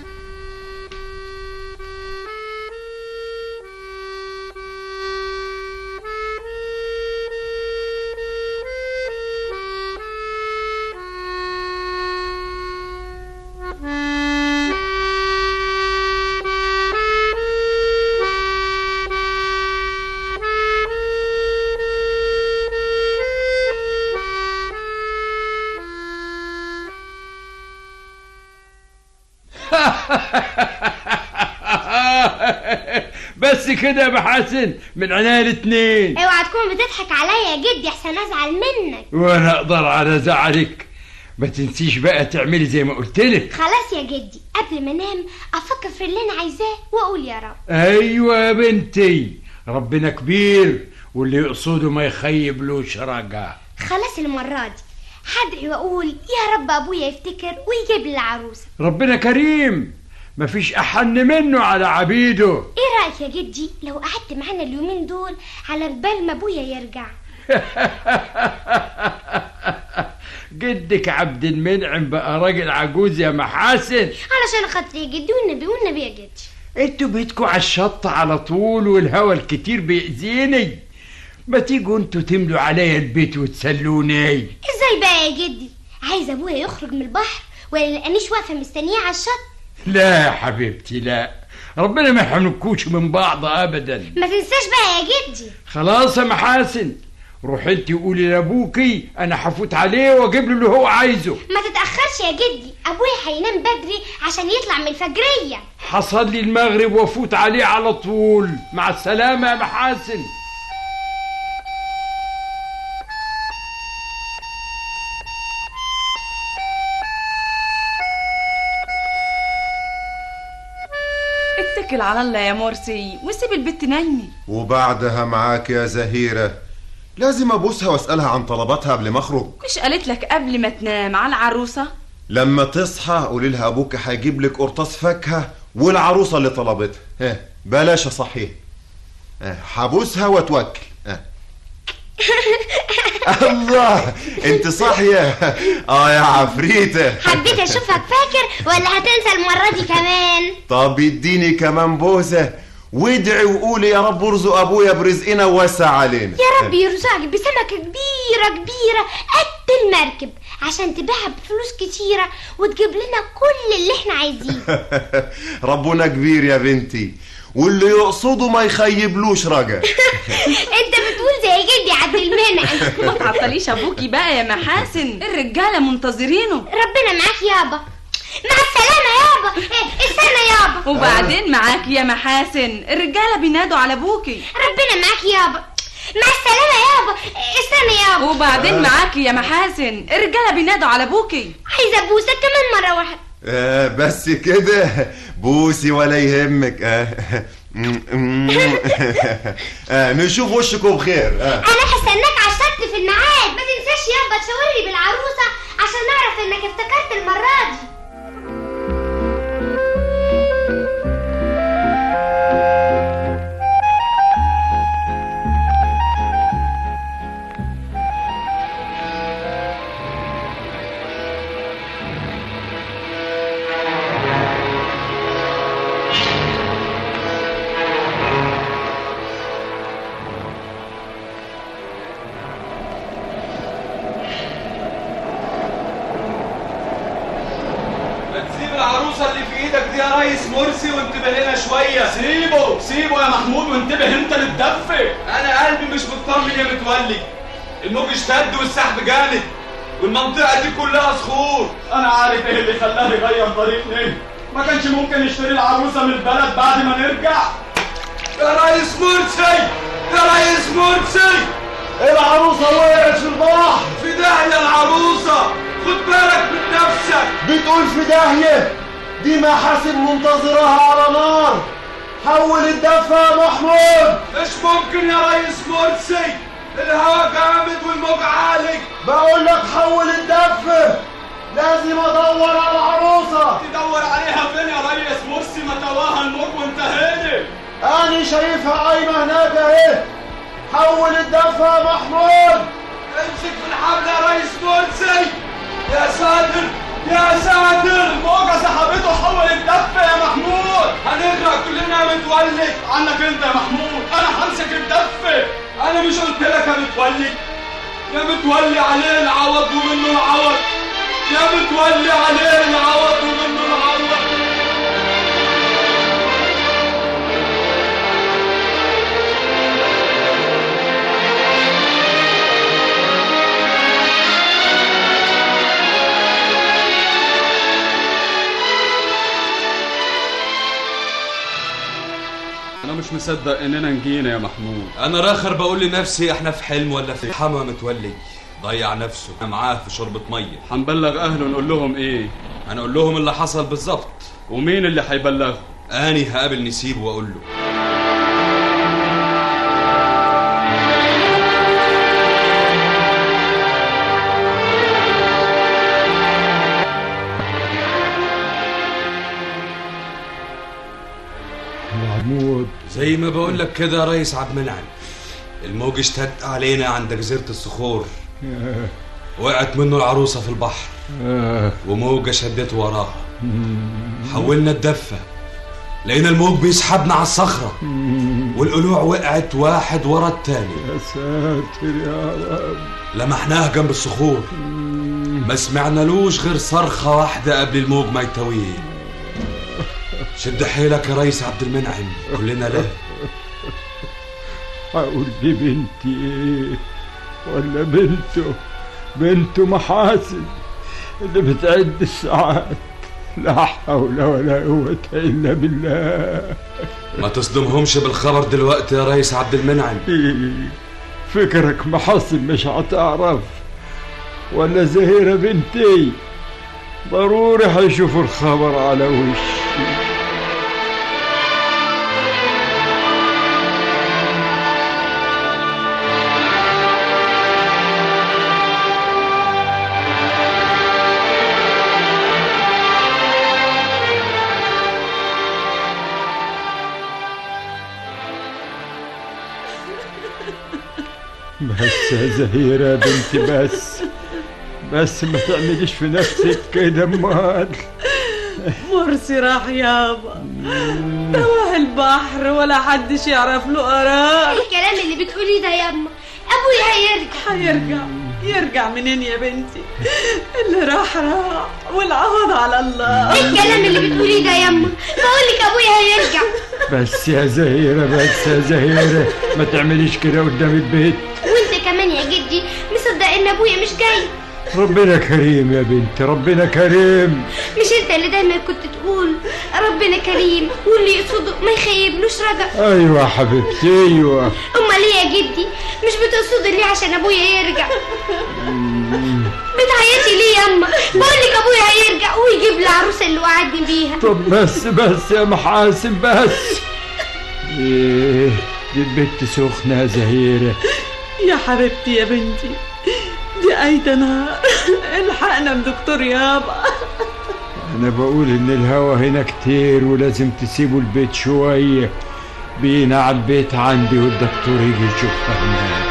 بس كده يا محاسن من عناية الاتنين اوعى تكون بتضحك عليا يا جدي احسن ازعل منك وانا اقدر على زعلك ما تنسيش بقى تعملي زي ما قلت لك خلاص يا جدي قبل ما انام افكر في اللي انا عايزاه واقول يا رب ايوه يا بنتي ربنا كبير واللي يقصده ما يخيبلوش رجع خلاص المرة دي هدعي واقول يا رب ابويا يفتكر ويجيب لي العروسة ربنا كريم مفيش احن منه على عبيده ايه رأيك يا جدي لو قعدت معانا اليومين دول على بال ما ابويا يرجع جدك عبد المنعم بقى راجل عجوز يا محاسن علشان خاطري يا جدي والنبي والنبي يا جدي انتوا بيتكوا على الشط على طول والهوا الكتير بيأذيني ما تيجوا انتوا تملوا عليا البيت وتسلوني ازاي بقى يا جدي عايز ابويا يخرج من البحر ولا لقانيش واقفه مستنيه على الشط لا يا حبيبتي لا ربنا ما يحرمكوش من بعض ابدا ما تنساش بقى يا جدي خلاص يا محاسن روح انت قولي لابوكي انا هفوت عليه واجيب له اللي هو عايزه ما تتاخرش يا جدي ابويا هينام بدري عشان يطلع من الفجريه حصل لي المغرب وافوت عليه على طول مع السلامه يا محاسن اتكل على الله يا مرسي وسيب البت نايمه وبعدها معاك يا زهيرة لازم أبوسها وأسألها عن طلباتها قبل ما أخرج مش قالت لك قبل ما تنام على العروسه لما تصحى قولي لها أبوك هيجيب لك قرطاس فاكهة والعروسة اللي طلبتها ها بلاش صحيح هبوسها واتوكل ها. الله انت صاحية اه يا عفريتة حبيت اشوفك فاكر ولا هتنسى المره دي كمان طب اديني كمان بوسة وادعي وقولي يا رب ارزق ابويا برزقنا ووسع علينا يا رب يرزقك بسمكه كبيره كبيره قد المركب عشان تبيعها بفلوس كتيره وتجيب لنا كل اللي احنا عايزينه ربنا كبير يا بنتي واللي يقصده ما يخيبلوش رجا انت بتقول زي جدي عبد المنعم ما تعطليش ابوكي بقى يا محاسن الرجاله منتظرينه ربنا معاك يابا مع السلامة يابا إيه، استنى يابا وبعدين معاك يا محاسن الرجاله بينادوا على ابوكي ربنا معاك يابا مع السلامة يابا استنى يابا وبعدين معاك يا محاسن الرجاله بينادوا على ابوكي عايزة ابوسك كمان مرة واحدة آه بس كده بوسي ولا يهمك آه آه نشوف وشكم بخير آه. انا هستناك على السبت في الميعاد ما تنساش يابا تشاورلي بالعروسه عشان نعرف انك افتكرت المره دي ما تسيب العروسة اللي في ايدك دي يا ريس مرسي وانتبه لنا شوية سيبه سيبه يا محمود وانتبه انت للدفة انا قلبي مش مطمن يا متولي الموج اشتد والسحب جامد والمنطقة دي كلها صخور انا عارف ايه اللي خلاه يغير طريقنا ما كانش ممكن يشتري العروسة من البلد بعد ما نرجع يا ريس مرسي يا ريس مرسي العروسة وقعت في البحر في داهية العروسة خد بالك من نفسك بتقول في داهية دي محاسن منتظرها على نار حول الدفة يا محمود مش ممكن يا ريس مرسي الهوا جامد والموج عالي بقول لك حول الدفة لازم ادور على العروسة تدور عليها فين يا ريس مرسي ما تواها الموج وانتهينا انا شايفها قايمة هناك اهي حول الدفة يا محمود امسك في الحبل يا ريس مرسي يا ساتر يا ساتر الموجة سحبته حول الدفة يا محمود هنغرق كلنا يا متولي عنك انت يا محمود انا همسك الدفة انا مش قلت لك يا متولي يا متولي عليه العوض ومنه العوض يا متولي عليه العوض ومنه العوض انا مش مصدق اننا نجينا يا محمود انا راخر بقول لنفسي احنا في حلم ولا في حما متولي ضيع نفسه أنا معاه في شربة مية هنبلغ اهله نقول لهم ايه هنقول لهم اللي حصل بالظبط ومين اللي هيبلغه اني هقابل نسيب واقول له محمود زي ما بقول لك كده يا ريس عبد المنعم الموج اشتد علينا عند جزيرة الصخور وقعت منه العروسة في البحر وموجة شدته وراها حولنا الدفة لقينا الموج بيسحبنا على الصخرة والقلوع وقعت واحد ورا التاني يا ساتر يا رب لمحناها جنب الصخور ما سمعنالوش غير صرخة واحدة قبل الموج ما يتويه شد حيلك يا ريس عبد المنعم كلنا له هقول دي بنتي ايه ولا بنته بنته محاسن اللي بتعد الساعات لا حول ولا قوة إلا بالله ما تصدمهمش بالخبر دلوقتي يا ريس عبد المنعم فكرك محاسن مش هتعرف ولا زهيرة بنتي ضروري هيشوفوا الخبر على وشي بس يا زهيرة يا بنتي بس بس ما تعمليش في نفسك كده امال مرسي راح يابا توه البحر ولا حدش يعرف له قرار ايه الكلام اللي بتقوليه ده يا اما ابويا هيرجع هيرجع يرجع منين يا بنتي اللي راح راح والعوض على الله ايه الكلام اللي بتقوليه ده يا اما بقول لك ابويا هيرجع بس يا زهيرة بس يا زهيرة ما تعمليش كده قدام البيت وانت كمان يا جدي مصدق ان ابويا مش جاي ربنا كريم يا بنتي ربنا كريم مش انت اللي دايما كنت تقول ربنا كريم واللي يقصده ما يخيبلوش رجا ايوه يا حبيبتي ايوه امال ليه يا جدي مش بتقصدي ليه عشان ابويا يرجع بتعيطي ليه ياما بقول لك ابويا هيرجع ويجيب العروسه اللي وعدني بيها طب بس بس يا محاسن بس ايه دي البت سخنة يا زهيرة يا حبيبتي يا بنتي دي أيدة نار الحقنا بدكتور يابا انا بقول ان الهوا هنا كتير ولازم تسيبوا البيت شوية بينا على البيت عندي والدكتور يجي يشوفها هناك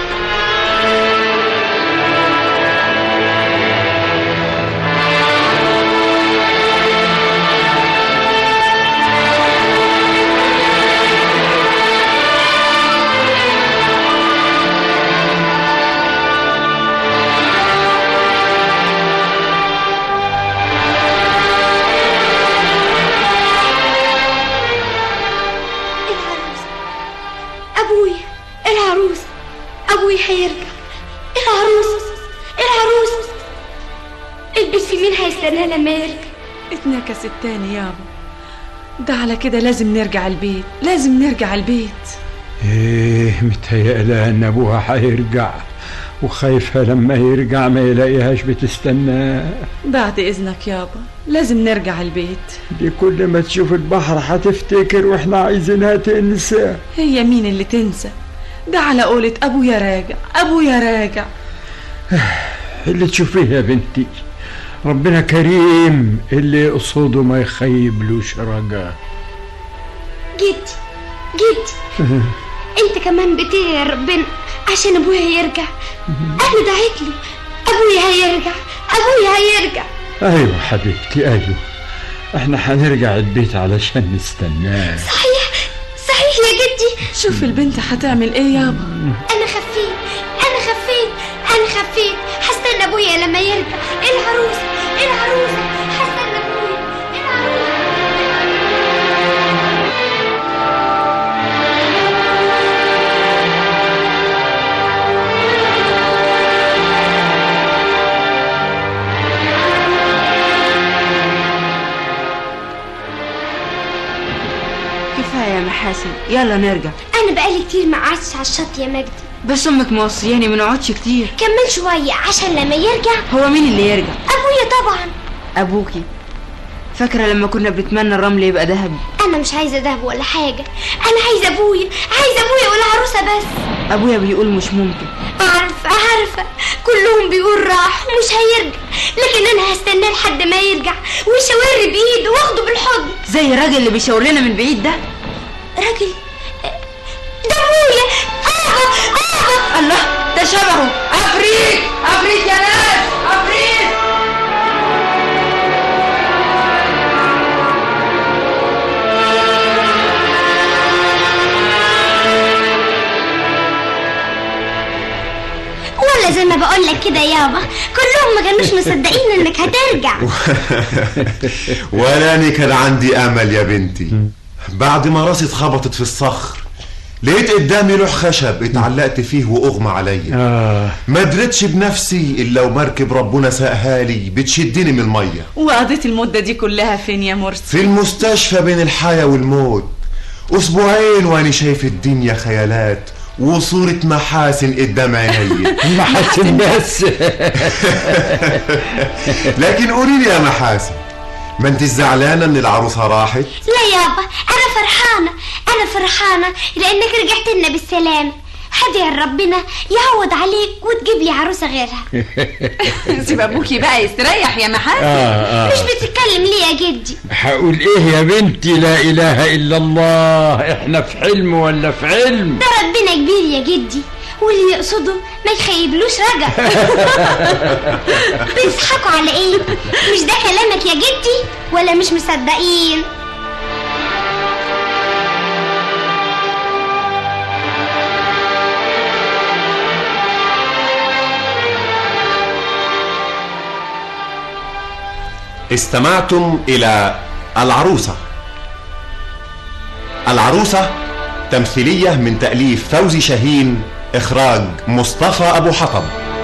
العروسة أبويا العروسة أبويا هيرجع العروسة العروسة البيت في مين هيستنى لما يرجع اتنكست تاني يابا ده على كده لازم نرجع البيت لازم نرجع البيت ايه متهيألها ان ابوها هيرجع وخايفة لما يرجع ما يلاقيهاش بتستناه بعد إذنك يابا لازم نرجع البيت دي كل ما تشوف البحر هتفتكر واحنا عايزينها تنسى هي مين اللي تنسى ده على قولة أبويا راجع أبويا راجع اللي تشوفيه يا بنتي ربنا كريم اللي يقصده ما يخيبلوش رجا جدي جدي انت كمان بتدعي يا ربنا عشان ابويا يرجع انا دعيت له ابويا هيرجع ابويا هيرجع ايوه حبيبتي ايوه احنا هنرجع البيت علشان نستناه صحيح صحيح يا جدي شوف البنت هتعمل ايه يابا انا خفيت انا خفيت انا خفيت هستنى ابويا لما يرجع العروسه العروسه هستنى ابويا كفاية يا محاسن يلا نرجع انا بقالي كتير ما قعدتش على الشط يا مجدي بس امك موصياني ما نقعدش كتير كمل شويه عشان لما يرجع هو مين اللي يرجع ابويا طبعا ابوكي فاكرة لما كنا بنتمنى الرمل يبقى ذهبي انا مش عايزه دهب ولا حاجه انا عايزه ابويا عايزه ابويا والعروسه بس ابويا بيقول مش ممكن عارفه عارفه كلهم بيقول راح ومش هيرجع لكن انا هستناه لحد ما يرجع ويشاور بايده واخده بالحضن زي الراجل اللي بيشاور لنا من بعيد ده راجل ده ابويا آه آه الله ده شبهه عفريت عفريت يا ناس عفريت ولا زي ما بقول لك كده يابا كلهم ما كانوش مصدقين انك هترجع ولا أنا كان عندي امل يا بنتي بعد ما راسي اتخبطت في الصخر لقيت قدامي لوح خشب اتعلقت فيه واغمى عليا آه. ما درتش بنفسي الا ومركب ربنا ساقها لي بتشدني من الميه وقضيت المدة دي كلها فين يا مرسي في المستشفى بين الحياة والموت اسبوعين وانا شايف الدنيا خيالات وصورة محاسن قدام عيني محاسن بس لكن قولي لي يا محاسن ما انت زعلانة ان العروسة راحت لا يابا انا فرحانه انا فرحانه لانك رجعت لنا بالسلام هدعي ربنا يعوض عليك وتجيب لي عروسه غيرها سيب ابوكي بقى يستريح يا محاسن آه، آه. مش بتتكلم ليه يا جدي هقول ايه يا بنتي لا اله الا الله احنا في حلم ولا في علم ده ربنا كبير يا جدي واللي يقصده ما يخيبلوش رجع بيضحكوا على ايه مش ده كلامك يا جدي ولا مش مصدقين استمعتم إلى العروسة العروسة تمثيلية من تأليف فوزي شاهين إخراج مصطفى أبو حطب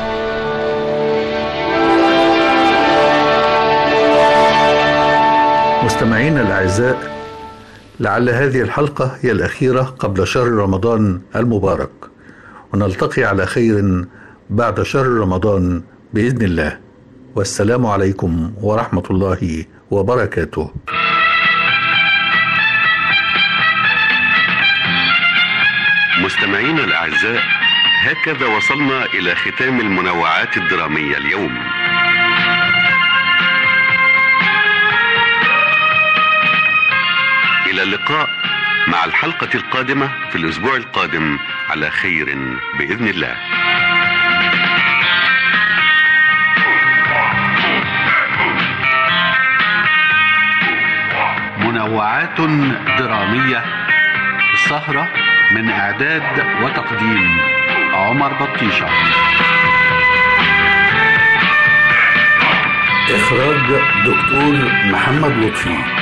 مستمعينا الأعزاء لعل هذه الحلقة هي الأخيرة قبل شهر رمضان المبارك ونلتقي على خير بعد شهر رمضان بإذن الله والسلام عليكم ورحمة الله وبركاته مستمعينا الأعزاء هكذا وصلنا إلى ختام المنوعات الدرامية اليوم إلى اللقاء مع الحلقة القادمة في الأسبوع القادم على خير بإذن الله منوعات درامية السهرة من إعداد وتقديم عمر بطيشة إخراج دكتور محمد لطفي